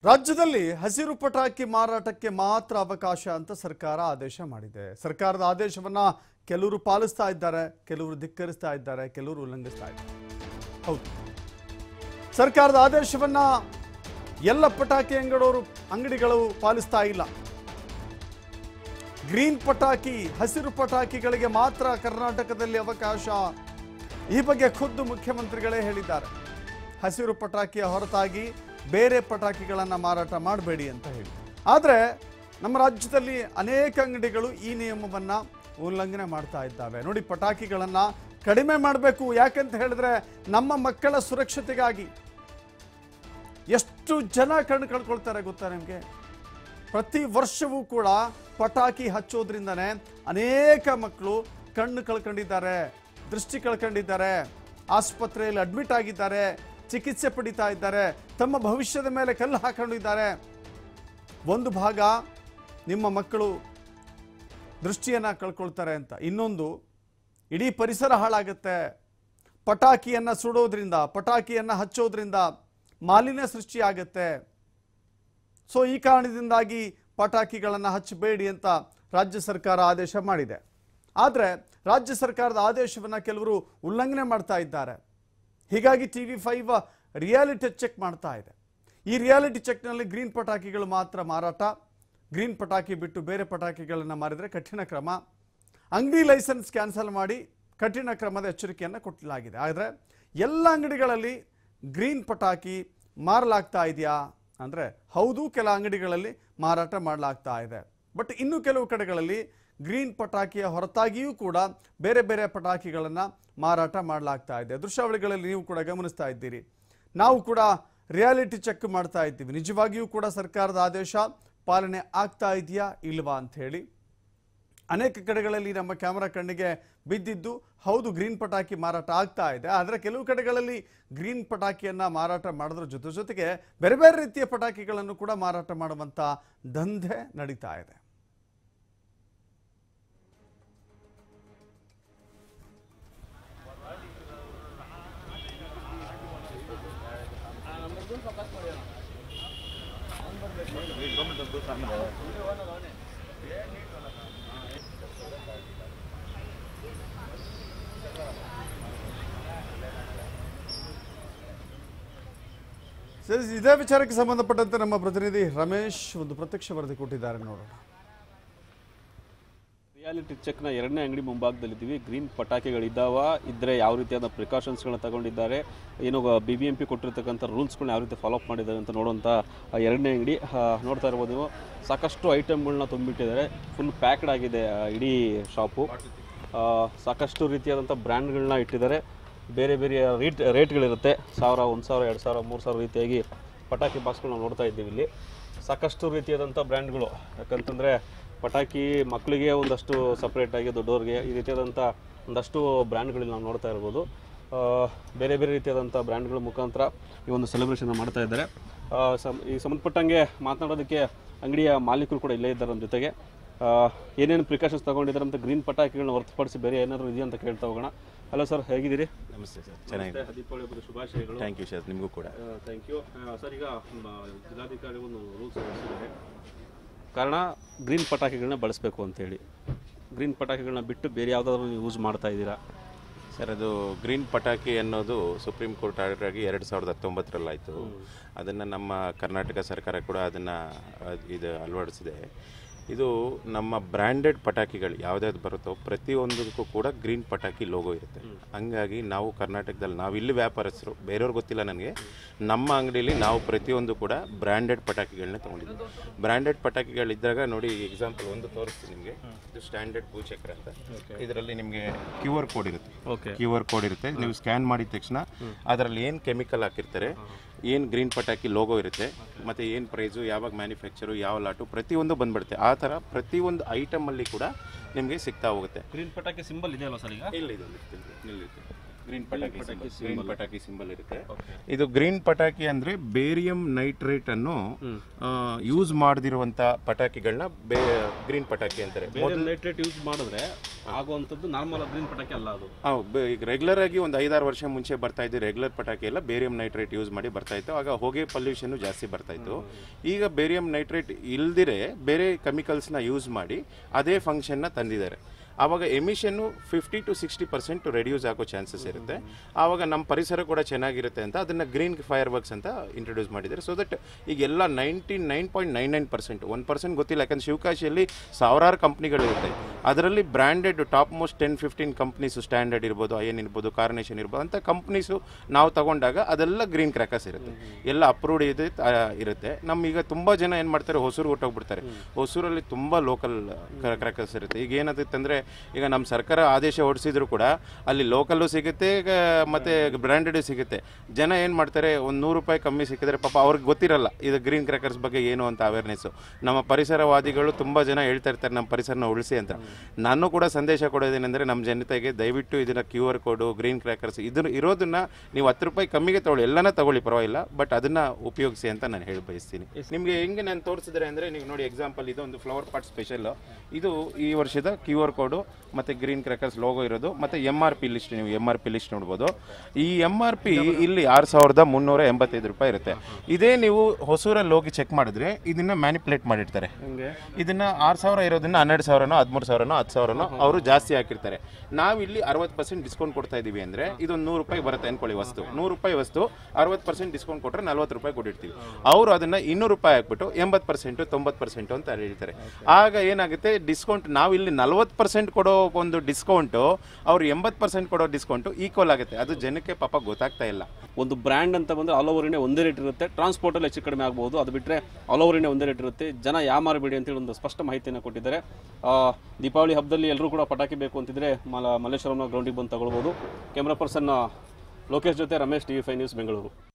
ರಾಜ್ಯದಲ್ಲಿ ಹಸಿರು ಪಟಾಕಿ ಮಾರಾಟಕ್ಕೆ ಮಾತ್ರ ಅವಕಾಶ ಅಂತ ಸರ್ಕಾರ ಆದೇಶ ಮಾಡಿದೆ ಸರ್ಕಾರದ ಆದೇಶವನ್ನ ಕೆಲವರು ಪಾಲಿಸ್ತಾ ಇದ್ದಾರೆ ಕೆಲವರು ಧಿಕ್ಕರಿಸ್ತಾ ಇದ್ದಾರೆ ಕೆಲವರು ಉಲ್ಲಂಘಿಸ್ತಾ ಇದ್ದಾರೆ ಹೌದು ಸರ್ಕಾರದ ಆದೇಶವನ್ನ ಎಲ್ಲ ಪಟಾಕಿ ಅಂಗಡವರು ಅಂಗಡಿಗಳು ಪಾಲಿಸ್ತಾ ಇಲ್ಲ ಗ್ರೀನ್ ಪಟಾಕಿ ಹಸಿರು ಪಟಾಕಿಗಳಿಗೆ ಮಾತ್ರ ಕರ್ನಾಟಕದಲ್ಲಿ ಅವಕಾಶ ಈ ಬಗ್ಗೆ ಖುದ್ದು ಮುಖ್ಯಮಂತ್ರಿಗಳೇ ಹೇಳಿದ್ದಾರೆ ಹಸಿರು ಪಟಾಕಿಯ ಹೊರತಾಗಿ ಬೇರೆ ಪಟಾಕಿಗಳನ್ನು ಮಾರಾಟ ಮಾಡಬೇಡಿ ಅಂತ ಹೇಳಿ ಆದರೆ ನಮ್ಮ ರಾಜ್ಯದಲ್ಲಿ ಅನೇಕ ಅಂಗಡಿಗಳು ಈ ನಿಯಮವನ್ನು ಉಲ್ಲಂಘನೆ ಮಾಡ್ತಾ ಇದ್ದಾವೆ ನೋಡಿ ಪಟಾಕಿಗಳನ್ನು ಕಡಿಮೆ ಮಾಡಬೇಕು ಯಾಕಂತ ಹೇಳಿದ್ರೆ ನಮ್ಮ ಮಕ್ಕಳ ಸುರಕ್ಷತೆಗಾಗಿ ಎಷ್ಟು ಜನ ಕಣ್ಣು ಕಳ್ಕೊಳ್ತಾರೆ ಗೊತ್ತಾ ನಿಮಗೆ ಪ್ರತಿ ವರ್ಷವೂ ಕೂಡ ಪಟಾಕಿ ಹಚ್ಚೋದ್ರಿಂದನೇ ಅನೇಕ ಮಕ್ಕಳು ಕಣ್ಣು ಕಳ್ಕೊಂಡಿದ್ದಾರೆ ದೃಷ್ಟಿ ಕಳ್ಕೊಂಡಿದ್ದಾರೆ ಆಸ್ಪತ್ರೆಯಲ್ಲಿ ಅಡ್ಮಿಟ್ ಆಗಿದ್ದಾರೆ ಚಿಕಿತ್ಸೆ ಪಡಿತಾ ಇದ್ದಾರೆ ತಮ್ಮ ಭವಿಷ್ಯದ ಮೇಲೆ ಕಲ್ಲು ಹಾಕೊಂಡಿದ್ದಾರೆ ಒಂದು ಭಾಗ ನಿಮ್ಮ ಮಕ್ಕಳು ದೃಷ್ಟಿಯನ್ನು ಕಳ್ಕೊಳ್ತಾರೆ ಅಂತ ಇನ್ನೊಂದು ಇಡೀ ಪರಿಸರ ಹಾಳಾಗುತ್ತೆ ಪಟಾಕಿಯನ್ನು ಸುಡೋದ್ರಿಂದ ಪಟಾಕಿಯನ್ನು ಹಚ್ಚೋದ್ರಿಂದ ಮಾಲಿನ್ಯ ಸೃಷ್ಟಿಯಾಗುತ್ತೆ ಸೊ ಈ ಕಾರಣದಿಂದಾಗಿ ಪಟಾಕಿಗಳನ್ನು ಹಚ್ಚಬೇಡಿ ಅಂತ ರಾಜ್ಯ ಸರ್ಕಾರ ಆದೇಶ ಮಾಡಿದೆ ಆದರೆ ರಾಜ್ಯ ಸರ್ಕಾರದ ಆದೇಶವನ್ನು ಕೆಲವರು ಉಲ್ಲಂಘನೆ ಮಾಡ್ತಾ ಇದ್ದಾರೆ ಹೀಗಾಗಿ T V five reality check ಮಾಡ್ತಾ ಇದೆ ಈ ರಿಯಾಲಿಟಿ ಚೆಕ್ನಲ್ಲಿ ಗ್ರೀನ್ ಪಟಾಕಿಗಳು ಮಾತ್ರ ಮಾರಾಟ ಗ್ರೀನ್ ಪಟಾಕಿ ಬಿಟ್ಟು ಬೇರೆ ಪಟಾಕಿಗಳನ್ನು ಮಾರಿದರೆ ಕಠಿಣ ಕ್ರಮ ಅಂಗಡಿ ಲೈಸೆನ್ಸ್ ಕ್ಯಾನ್ಸಲ್ ಮಾಡಿ ಕಠಿಣ ಕ್ರಮದ ಎಚ್ಚರಿಕೆಯನ್ನು ಕೊಟ್ಟಲಾಗಿದೆ ಆದರೆ ಎಲ್ಲ ಅಂಗಡಿಗಳಲ್ಲಿ ಗ್ರೀನ್ ಪಟಾಕಿ ಮಾರಲಾಗ್ತಾ ಇದೆಯಾ ಅಂದರೆ ಹೌದು ಕೆಲ ಅಂಗಡಿಗಳಲ್ಲಿ ಮಾರಾಟ ಮಾಡಲಾಗ್ತಾ ಇದೆ ಬಟ್ ಇನ್ನು ಕೆಲವು ಕಡೆಗಳಲ್ಲಿ ಗ್ರೀನ್ ಪಟಾಕಿಯ ಹೊರತಾಗಿಯೂ ಕೂಡ ಬೇರೆ ಬೇರೆ ಪಟಾಕಿಗಳನ್ನು ಮಾರಾಟ ಮಾಡಲಾಗ್ತಾ ಇದೆ ದೃಶ್ಯಾವಳಿಗಳಲ್ಲಿ ನೀವು ಕೂಡ ಗಮನಿಸ್ತಾ ಇದ್ದೀರಿ ನಾವು ಕೂಡ ರಿಯಾಲಿಟಿ ಚೆಕ್ ಮಾಡ್ತಾ ಇದ್ದೀವಿ ನಿಜವಾಗಿಯೂ ಕೂಡ ಸರ್ಕಾರದ ಆದೇಶ ಪಾಲನೆ ಆಗ್ತಾ ಇದೆಯಾ ಇಲ್ವಾ ಅಂತ ಹೇಳಿ ಅನೇಕ ಕಡೆಗಳಲ್ಲಿ ನಮ್ಮ ಕ್ಯಾಮರಾ ಕಣ್ಣಿಗೆ ಬಿದ್ದಿದ್ದು ಹೌದು ಗ್ರೀನ್ ಪಟಾಕಿ ಮಾರಾಟ ಆಗ್ತಾ ಇದೆ ಆದರೆ ಕೆಲವು ಕಡೆಗಳಲ್ಲಿ ಗ್ರೀನ್ ಪಟಾಕಿಯನ್ನು ಮಾರಾಟ ಮಾಡೋದ್ರ ಜೊತೆ ಜೊತೆಗೆ ಬೇರೆ ಬೇರೆ ರೀತಿಯ ಪಟಾಕಿಗಳನ್ನು ಕೂಡ ಮಾರಾಟ ಮಾಡುವಂಥ ದಂಧೆ ನಡೀತಾ ಇದೆ ಸರಿ ಇದೇ ವಿಚಾರಕ್ಕೆ ಸಂಬಂಧಪಟ್ಟಂತೆ ನಮ್ಮ ಪ್ರತಿನಿಧಿ ರಮೇಶ್ ಒಂದು ಪ್ರತ್ಯಕ್ಷ ವರದಿ ಕೊಟ್ಟಿದ್ದಾರೆ ನೋಡೋಣ ರಿಯಾಲಿಟಿ ಚೆಕ್ನ ಎರಡನೇ ಅಂಗಡಿ ಮುಂಭಾಗದಲ್ಲಿದ್ದೀವಿ ಗ್ರೀನ್ ಪಟಾಕಿಗಳಿದ್ದಾವ ಇದ್ದರೆ ಯಾವ ರೀತಿಯಾದ ಪ್ರಿಕಾಷನ್ಸ್ಗಳನ್ನ ತಗೊಂಡಿದ್ದಾರೆ ಏನು ಬಿ ಬಿ ಎಂ ಪಿ ಕೊಟ್ಟಿರ್ತಕ್ಕಂಥ ರೂಲ್ಸ್ಗಳನ್ನ ಯಾವ ರೀತಿ ಫಾಲೋ ಅಪ್ ಮಾಡಿದ್ದಾರೆ ಅಂತ ನೋಡುವಂಥ ಆ ಎರಡನೇ ಅಂಗಡಿ ಆ, ನೋಡ್ತಾ ಇರ್ಬೋದು ನೀವು ಸಾಕಷ್ಟು ಐಟಮ್ಗಳನ್ನ ತುಂಬಿಟ್ಟಿದ್ದಾರೆ ಫುಲ್ ಪ್ಯಾಕ್ಡ್ ಆಗಿದೆ ಆ, ಇಡೀ ಶಾಪು ಆ, ಸಾಕಷ್ಟು ರೀತಿಯಾದಂಥ ಬ್ರ್ಯಾಂಡ್ಗಳನ್ನ ಇಟ್ಟಿದ್ದಾರೆ ಬೇರೆ ಬೇರೆ ರೇಟ್ ರೇಟ್ಗಳಿರುತ್ತೆ ಸಾವಿರ ಒಂದು ಸಾವಿರ ಎರಡು ಸಾವಿರ ಮೂರು ಸಾವಿರ ರೀತಿಯಾಗಿ ಪಟಾಕಿ ಬಾಕ್ಸ್ಗಳನ್ನ ನೋಡ್ತಾ ಇದ್ದೀವಿ ಇಲ್ಲಿ ಸಾಕಷ್ಟು ರೀತಿಯಾದಂಥ ಬ್ರ್ಯಾಂಡ್ಗಳು ಯಾಕಂತಂದರೆ ಪಟಾಕಿ ಮಕ್ಕಳಿಗೆ ಒಂದಷ್ಟು ಸಪ್ರೇಟಾಗಿ ದೊಡ್ಡವ್ರಿಗೆ ಈ ರೀತಿಯಾದಂಥ ಒಂದಷ್ಟು ಬ್ರ್ಯಾಂಡ್ಗಳಲ್ಲಿ ನಾವು ನೋಡ್ತಾ ಇರ್ಬೋದು ಆ, ಬೇರೆ ಬೇರೆ ರೀತಿಯಾದಂಥ ಬ್ರ್ಯಾಂಡ್ಗಳ ಮುಖಾಂತರ ಈ ಒಂದು ಸೆಲೆಬ್ರೇಷನ್ ಮಾಡ್ತಾ ಇದ್ದಾರೆ ಆ, ಸಂ ಈ ಸಂಬಂಧಪಟ್ಟಂಗೆ ಮಾತನಾಡೋದಕ್ಕೆ ಅಂಗಡಿಯ ಮಾಲೀಕರು ಕೂಡ ಇಲ್ಲೇ ಇದ್ದಾರೆ ನಮ್ಮ ಜೊತೆಗೆ ಆ, ಏನೇನು ಪ್ರಿಕಾಷನ್ಸ್ ತಗೊಂಡಿದ್ದಾರೆ ಅಂತ ಗ್ರೀನ್ ಪಟಾಕಿಗಳನ್ನ ಹೊರತುಪಡಿಸಿ ಬೇರೆ ಏನಾದರೂ ಇದೆಯಾ ಅಂತ ಕೇಳ್ತಾ ಹೋಗೋಣ ಹಲೋ ಸರ್ ಹೇಗಿದ್ದೀರಿ ನಮಸ್ತೆ ಸರ್ ಚೆನ್ನಾಗಿದೆ ದೀಪಾವಳಿ ಹಬ್ಬದ ಶುಭಾಶಯಗಳು ಥ್ಯಾಂಕ್ ಯು ಸರ್ ನಿಮಗೂ ಕೂಡ ಥ್ಯಾಂಕ್ ಯು ಸರ್ ಈಗ ಮ, ಜಿಲ್ಲಾಧಿಕಾರಿ ಒಂದು ರೂಲ್ಸ್ ಹೊರಡಿಸಿದ್ದಾರೆ ಕಾರಣ ಗ್ರೀನ್ ಪಟಾಕಿಗಳನ್ನ ಬಳಸಬೇಕು ಅಂತೇಳಿ ಗ್ರೀನ್ ಪಟಾಕಿಗಳನ್ನ ಬಿಟ್ಟು ಬೇರೆ ಯಾವುದಾದ್ರೂ ನೀವು ಯೂಸ್ ಮಾಡ್ತಾ ಇದ್ದೀರಾ ಸರ್ ಅದು ಗ್ರೀನ್ ಪಟಾಕಿ ಅನ್ನೋದು ಸುಪ್ರೀಂ ಕೋರ್ಟ್ ಆರ್ಡರ್ ಆಗಿ ಎರಡು ಸಾವಿರದ ಹತ್ತೊಂಬತ್ತರಲ್ಲಾಯಿತು ಅದನ್ನು ನಮ್ಮ ಕರ್ನಾಟಕ ಸರ್ಕಾರ ಕೂಡ ಅದನ್ನು ಇದು ಅಳವಡಿಸಿದೆ ಇದು ನಮ್ಮ ಬ್ರ್ಯಾಂಡೆಡ್ ಪಟಾಕಿಗಳು ಯಾವುದ್ಯಾವ್ದು ಬರುತ್ತೋ ಪ್ರತಿಯೊಂದಕ್ಕೂ ಕೂಡ ಗ್ರೀನ್ ಪಟಾಕಿ ಲೋಗೋ ಇರುತ್ತೆ ಹಂಗಾಗಿ ನಾವು ಕರ್ನಾಟಕದಲ್ಲಿ ನಾವು ಇಲ್ಲಿ ವ್ಯಾಪಾರಸ್ಥರು ಬೇರೆಯವ್ರಿಗೆ ಗೊತ್ತಿಲ್ಲ ನನಗೆ ನಮ್ಮ ಅಂಗಡಿಯಲ್ಲಿ ನಾವು ಪ್ರತಿಯೊಂದು ಕೂಡ ಬ್ರ್ಯಾಂಡೆಡ್ ಪಟಾಕಿಗಳನ್ನ ತೊಗೊಂಡಿದ್ದೀವಿ ಬ್ರ್ಯಾಂಡೆಡ್ ಪಟಾಕಿಗಳಿದ್ದಾಗ ನೋಡಿ ಎಕ್ಸಾಂಪಲ್ ಒಂದು ತೋರಿಸ್ತೀನಿ ನಿಮಗೆ ಇದು ಸ್ಟ್ಯಾಂಡರ್ಡ್ ಭೂಚಕ್ರ ಅಂತ ಇದರಲ್ಲಿ ನಿಮಗೆ ಕ್ಯೂ ಆರ್ ಕೋಡ್ ಇರುತ್ತೆ ಓಕೆ ಕ್ಯೂ ಆರ್ ಕೋಡ್ ಇರುತ್ತೆ ನೀವು ಸ್ಕ್ಯಾನ್ ಮಾಡಿದ ತಕ್ಷಣ ಅದರಲ್ಲಿ ಏನು ಕೆಮಿಕಲ್ ಹಾಕಿರ್ತಾರೆ ಏನು ಗ್ರೀನ್ ಪಟಾಕಿ ಲೋಗೋ ಇರುತ್ತೆ ಮತ್ತು ಏನು ಪ್ರೈಸು ಯಾವಾಗ ಮ್ಯಾನುಫ್ಯಾಕ್ಚರು ಯಾವ ಲಾಟು ಪ್ರತಿಯೊಂದು ಬಂದ್ಬಿಡುತ್ತೆ ಆ ಥರ ಪ್ರತಿಯೊಂದು ಐಟಮಲ್ಲಿ ಕೂಡ ನಿಮಗೆ ಸಿಗ್ತಾ ಹೋಗುತ್ತೆ ಗ್ರೀನ್ ಪಟಾಕಿ ಸಿಂಬಲ್ ಇದೆಯಲ್ಲ ಸರ್ ಈಗ ಇಲ್ಲಿದೆ ಇಲ್ಲಿದೆ. ಗ್ರೀನ್ ಪಟಾಕಿ ಪಟಾಕಿ ಗ್ರೀನ್ ಪಟಾಕಿ ಸಿಂಬಲ್ ಇರುತ್ತೆ ಇದು ಗ್ರೀನ್ ಪಟಾಕಿ ಅಂದ್ರೆ ಬೇರಿಯಂ ನೈಟ್ರೇಟ್ ಅನ್ನು ಯೂಸ್ ಮಾಡದಿರುವಂತ ಪಟಾಕಿಗಳನ್ನ ಗ್ರೀನ್ ಪಟಾಕಿ ಅಂತಾರೆ ಬೇರೆ ನೈಟ್ರೇಟ್ ಯೂಸ್ ಮಾಡಿದ್ರೆ ಆಗುವಂಥದ್ದು ನಾರ್ಮಲ್ ಗ್ರೀನ್ ಪಟಾಕಿ ಅಲ್ಲ ಅದು ಹೌದು, ಬ- ಈಗ ರೆಗ್ಯುಲರ್ ಆಗಿ ಒಂದು ಐದಾರು ವರ್ಷ ಮುಂಚೆ ಬರ್ತಾ ಇದ್ದು ರೆಗ್ಯುಲರ್ ಪಟಾಕಿ ಎಲ್ಲ ಬೇರಿಯಂ ನೈಟ್ರೇಟ್ ಯೂಸ್ ಮಾಡಿ ಬರ್ತಾ ಇತ್ತು ಆಗ ಹೊಗೆ ಪೊಲ್ಯೂಷನ್ ಜಾಸ್ತಿ ಬರ್ತಾ ಇತ್ತು ಈಗ ಬೇರಿಯಂ ನೈಟ್ರೇಟ್ ಇಲ್ದಿರೆ ಬೇರೆ ಕೆಮಿಕಲ್ಸ್ನ ಯೂಸ್ ಮಾಡಿ ಅದೇ ಫಂಕ್ಷನ್ನ ತಂದಿದ್ದಾರೆ ಆವಾಗ ಎಮಿಷನ್ನು fifty to sixty percent reduce ಆಗೋ ಚಾನ್ಸಸ್ ಇರುತ್ತೆ ಆವಾಗ ನಮ್ಮ ಪರಿಸರ ಕೂಡ ಚೆನ್ನಾಗಿರುತ್ತೆ ಅಂತ ಅದನ್ನು ಗ್ರೀನ್ ಫೈರ್ ವರ್ಕ್ಸ್ ಅಂತ ಇಂಟ್ರೊಡ್ಯೂಸ್ ಮಾಡಿದ್ದಾರೆ ಸೊ ದಟ್ ಈಗ ಎಲ್ಲ ninety nine point nine nine percent one percent ಗೊತ್ತಿಲ್ಲ ಯಾಕಂದ್ರೆ ಶಿವಕಾಶಿಯಲ್ಲಿ ಸಾವಿರಾರು ಕಂಪ್ನಿಗಳಿರುತ್ತೆ ಅದರಲ್ಲಿ branded topmost ten fifteen companies standard ಇರ್ಬೋದು ಐ ಎನ್ ಇರ್ಬೋದು ಕಾರ್ನೇಷನ್ ಇರ್ಬೋದು ಅಂತ ಕಂಪ್ನೀಸು ನಾವು ತಗೊಂಡಾಗ ಅದೆಲ್ಲ ಗ್ರೀನ್ ಕ್ರ್ಯಾಕರ್ಸ್ ಇರುತ್ತೆ ಎಲ್ಲ ಅಪ್ರೂವ್ಡ್ ಇದೆ ಆ, ಇರುತ್ತೆ ನಮ್ಮ ಈಗ ತುಂಬ ಜನ ಏನು ಮಾಡ್ತಾರೆ ಹೊಸೂರು ಹೊಟ್ಟೋಗ್ಬಿಡ್ತಾರೆ ಹೊಸೂರಲ್ಲಿ ತುಂಬ ಲೋಕಲ್ ಕ್ರ್ಯಾಕರ್ಸ್ ಇರುತ್ತೆ ಈಗ ಏನಾಗುತ್ತೆ ಅಂದರೆ ಈಗ ನಮ್ಮ ಸರ್ಕಾರ ಆದೇಶ ಹೊರಡಿಸಿದ್ರು ಕೂಡ ಅಲ್ಲಿ ಲೋಕಲ್ಲು ಸಿಗುತ್ತೆ ಈಗ ಮತ್ತೆ ಬ್ರ್ಯಾಂಡೆಡ್ ಸಿಗುತ್ತೆ ಜನ ಏನು ಮಾಡ್ತಾರೆ ಒಂದು ನೂರು ರೂಪಾಯಿ ಕಮ್ಮಿ ಸಿಕ್ಕಿದ್ರೆ ಪಾಪ ಅವ್ರಿಗೆ ಗೊತ್ತಿರಲ್ಲ ಇದು ಗ್ರೀನ್ ಕ್ರ್ಯಾಕರ್ಸ್ ಬಗ್ಗೆ ಏನು ಅಂತ ಅವೇರ್ನೆಸ್ಸು ನಮ್ಮ ಪರಿಸರವಾದಿಗಳು ತುಂಬ ಜನ ಹೇಳ್ತಾ ಇರ್ತಾರೆ ನಮ್ಮ ಪರಿಸರನ ಉಳಿಸಿ ಅಂತ ನಾನು ಕೂಡ ಸಂದೇಶ ಕೊಡೋದೇನೆಂದರೆ ನಮ್ಮ ಜನತೆಗೆ ದಯವಿಟ್ಟು ಇದನ್ನ Q R code green crackers ಇದನ್ನ ಇರೋದನ್ನ ನೀವು ಹತ್ತು ರೂಪಾಯಿ ಕಮ್ಮಿಗೆ ತಗೊಳ್ಳಿ ಎಲ್ಲನ ತಗೊಳ್ಳಿ ಪರವಾಗಿಲ್ಲ ಬಟ್ ಅದನ್ನ ಉಪಯೋಗಿಸಿ ಅಂತ ನಾನು ಹೇಳಿ ಬಯಸ್ತೀನಿ ನಿಮಗೆ ಹೆಂಗೆ ನಾನು ತೋರಿಸಿದ್ರೆ ಅಂದರೆ ನೀವು ನೋಡಿ ಎಕ್ಸಾಂಪಲ್ ಇದು ಒಂದು ಫ್ಲವರ್ ಪಾಟ್ ಸ್ಪೆಷಲ್ ಇದು ಈ ವರ್ಷದ ಕ್ಯೂ ಆರ್ ಕೋಡು ಮತ್ತು ಗ್ರೀನ್ ಕ್ರ್ಯಾಕರ್ಸ್ ಲೋಗೋ ಇರೋದು ಮತ್ತು ಎಮ್ ಆರ್ ಪಿ ಲಿಸ್ಟ್ ನೀವು ಎಮ್ ಆರ್ ಪಿ ಲಿಸ್ಟ್ ನೋಡ್ಬೋದು ಈ ಎಮ್ ಆರ್ ಪಿ ಇಲ್ಲಿ ಆರು ಸಾವಿರದ ಮುನ್ನೂರ ಎಂಬತ್ತೈದು ರೂಪಾಯಿ ಇರುತ್ತೆ ಇದೇ ನೀವು ಹೊಸೂರಲ್ಲಿ ಹೋಗಿ ಚೆಕ್ ಮಾಡಿದ್ರೆ ಇದನ್ನ ಮ್ಯಾನಿಪುಲೇಟ್ ಮಾಡಿರ್ತಾರೆ ಇದನ್ನ ಆರು ಸಾವಿರ ಇರೋದನ್ನ ಹನ್ನೆರಡು ಸಾವಿರನೋ ಹದಿಮೂರು ಸಾವಿರನೋ ಹತ್ತು ಸಾವಿರನೋ ಅವರು ಜಾಸ್ತಿ ಹಾಕಿರ್ತಾರೆ ನಾವು ಇಲ್ಲಿ ಅರವತ್ತು ಪರ್ಸೆಂಟ್ ಡಿಸ್ಕೌಂಟ್ ಕೊಡ್ತಾ ಇದೀವಿ ಅಂದ್ರೆ ಇದೊಂದು ನೂರು ರೂಪಾಯಿ ಬರುತ್ತೆ ಅನ್ಕೊಳ್ಳಿ ವಸ್ತು ನೂರು ರೂಪಾಯಿ ವಸ್ತು ಅರವತ್ತು ಪರ್ಸೆಂಟ್ ಡಿಸ್ಕೌಂಟ್ ಕೊಟ್ಟರೆ ನಲ್ವತ್ತು ರೂಪಾಯಿ ಕೊಟ್ಟಿರ್ತೀವಿ ಅವರು ಅದನ್ನ ಇನ್ನೂರು ರೂಪಾಯಿ ಹಾಕ್ಬಿಟ್ಟು ಎಂಬತ್ತು ಪರ್ಸೆಂಟು ತೊಂಬತ್ತು ಪರ್ಸೆಂಟು ಅಂತ ಹೇಳ್ತಾರೆ ಆಗ ಏನಾಗುತ್ತೆ ಡಿಸ್ಕೌಂಟ್ ನಾವು ಇಲ್ಲಿ ನಲ್ವತ್ತು ಪರ್ಸೆಂಟ್ ಕೊಡೋ ಒಂದು ಡಿಸ್ಕೌಂಟು ಅವ್ರು ಎಂಬತ್ತು ಪರ್ಸೆಂಟ್ ಕೊಡೋ ಡಿಸ್ಕೌಂಟು ಈಕ್ವಲ್ ಆಗುತ್ತೆ ಅದು ಜನಕ್ಕೆ ಪಾಪ ಗೊತ್ತಾಗ್ತಾ ಇಲ್ಲ ಒಂದು ಬ್ರ್ಯಾಂಡ್ ಅಂತ ಬಂದರೆ ಆಲ್ ಓವರ್ ಇಂಡಿಯಾ ಒಂದೇ ರೇಟ್ ಇರುತ್ತೆ ಟ್ರಾನ್ಸ್ಪೋರ್ಟಲ್ಲಿ ಹೆಚ್ಚು ಕಡಿಮೆ ಆಗ್ಬೋದು ಅದು ಬಿಟ್ಟರೆ ಆಲ್ ಓವರ್ ಇಂಡಿಯಾ ಒಂದೇ ರೇಟ್ ಇರುತ್ತೆ ಜನ ಯಾ ಮಾರಬೇಡಿ ಅಂತೇಳಿ ಒಂದು ಸ್ಪಷ್ಟ ಮಾಹಿತಿಯನ್ನು ಕೊಟ್ಟಿದ್ದಾರೆ ಆ, ದೀಪಾವಳಿ ಹಬ್ಬದಲ್ಲಿ ಎಲ್ಲರೂ ಕೂಡ ಪಟಾಕಿ ಬೇಕು ಅಂತಿದ್ರೆ ಮಲ ಮಲ್ಲೇಶ್ವರಂನ ಗ್ರೌಂಡಿಗೆ ಬಂದು ತಗೊಳ್ಬೋದು ಕ್ಯಾಮ್ರಾ ಪರ್ಸನ್ ಲೋಕೇಶ್ ಜೊತೆ Ramesh T V five news Bengaluru